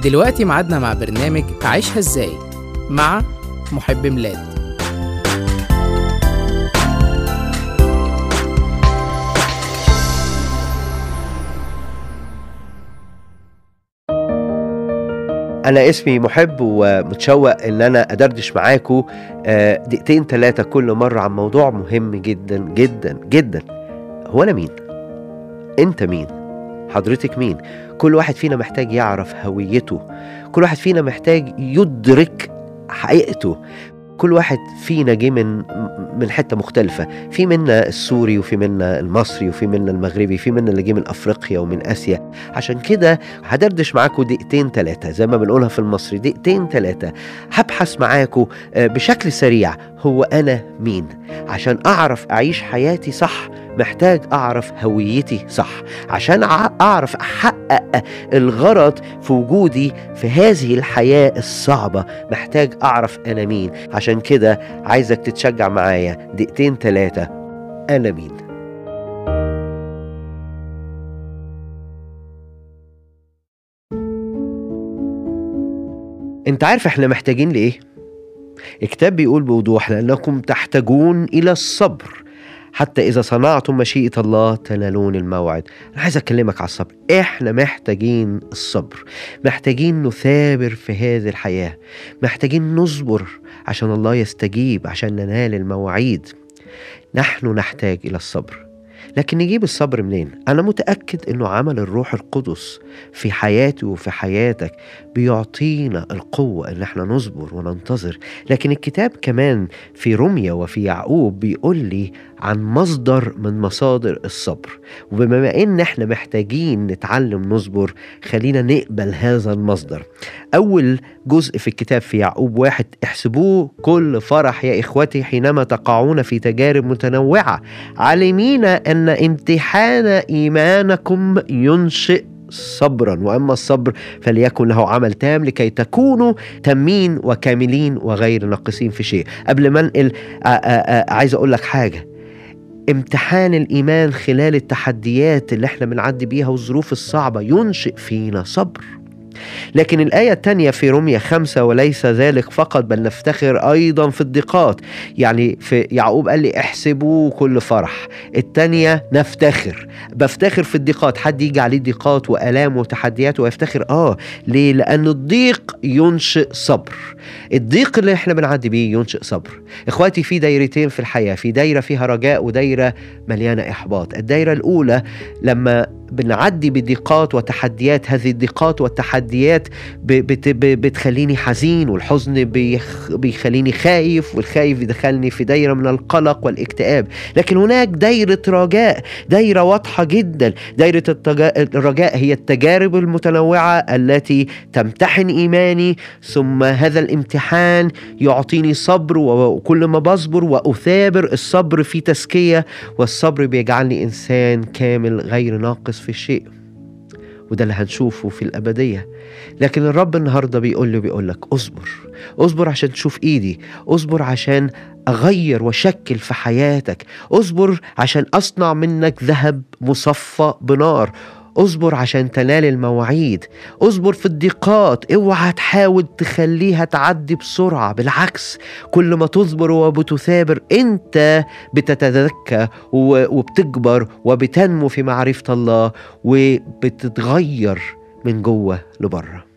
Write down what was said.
دلوقتي ميعادنا مع برنامج عيشها ازاي مع محب ميلاد انا اسمي محب ومتشوق ان انا ادردش معاكم آه، دقيقتين ثلاثه كل مره عن موضوع مهم جدا جدا جدا هو انا مين انت مين حضرتك مين كل واحد فينا محتاج يعرف هويته كل واحد فينا محتاج يدرك حقيقته كل واحد فينا جه من من حته مختلفه في منا السوري وفي منا المصري وفي منا المغربي في منا اللي جه من افريقيا ومن اسيا عشان كده هدردش معاكم دقيقتين ثلاثه زي ما بنقولها في المصري دقيقتين ثلاثه هبحث معاكم آه، بشكل سريع هو انا مين عشان اعرف اعيش حياتي صح محتاج اعرف هويتي صح عشان أع- اعرف احقق الغرض في وجودي في هذه الحياه الصعبه محتاج اعرف انا مين عشان كده عايزك تتشجع معايا دقيقتين ثلاثه انا مين انت عارف احنا محتاجين لايه الكتاب بيقول بوضوح لانكم تحتاجون الى الصبر حتى إذا صنعتم مشيئة الله تنالون الموعد أنا عايز أكلمك على الصبر إحنا محتاجين الصبر محتاجين نثابر في هذه الحياة محتاجين نصبر عشان الله يستجيب عشان ننال المواعيد نحن نحتاج إلى الصبر لكن نجيب الصبر منين؟ أنا متأكد إنه عمل الروح القدس في حياتي وفي حياتك بيعطينا القوة إن احنا نصبر وننتظر لكن الكتاب كمان في رمية وفي يعقوب بيقول لي عن مصدر من مصادر الصبر وبما ان احنا محتاجين نتعلم نصبر خلينا نقبل هذا المصدر اول جزء في الكتاب في يعقوب واحد احسبوه كل فرح يا اخوتي حينما تقعون في تجارب متنوعه عالمين ان امتحان ايمانكم ينشئ صبرا واما الصبر فليكن له عمل تام لكي تكونوا تامين وكاملين وغير ناقصين في شيء قبل ما انقل آ- آ- آ- عايز اقول لك حاجه امتحان الايمان خلال التحديات اللي احنا بنعدي بيها والظروف الصعبه ينشئ فينا صبر لكن الآية الثانية في رومية خمسة وليس ذلك فقط بل نفتخر أيضا في الضيقات يعني في يعقوب قال لي احسبوا كل فرح الثانية نفتخر بفتخر في الضيقات حد يجي عليه ضيقات وآلام وتحديات ويفتخر آه ليه لأن الضيق ينشئ صبر الضيق اللي احنا بنعدي بيه ينشئ صبر اخواتي في دايرتين في الحياة في دايرة فيها رجاء ودايرة مليانة إحباط الدايرة الأولى لما بنعدي بضيقات وتحديات هذه الضيقات والتحديات ب- بت- ب- بتخليني حزين والحزن بيخ- بيخليني خايف والخايف يدخلني في دايرة من القلق والاكتئاب لكن هناك دايرة رجاء دايرة واضحة جدا دايرة التجا- الرجاء هي التجارب المتنوعة التي تمتحن إيماني ثم هذا الامتحان يعطيني صبر وكل ما بصبر وأثابر الصبر في تزكية والصبر بيجعلني إنسان كامل غير ناقص في شيء وده اللي هنشوفه في الأبدية لكن الرب النهاردة بيقول لي بيقول لك اصبر اصبر عشان تشوف ايدي اصبر عشان اغير واشكل في حياتك اصبر عشان اصنع منك ذهب مصفى بنار اصبر عشان تنال المواعيد اصبر في الضيقات اوعى تحاول تخليها تعدي بسرعة بالعكس كل ما تصبر وبتثابر انت بتتذكى و- وبتكبر وبتنمو في معرفة الله وبتتغير من جوه لبره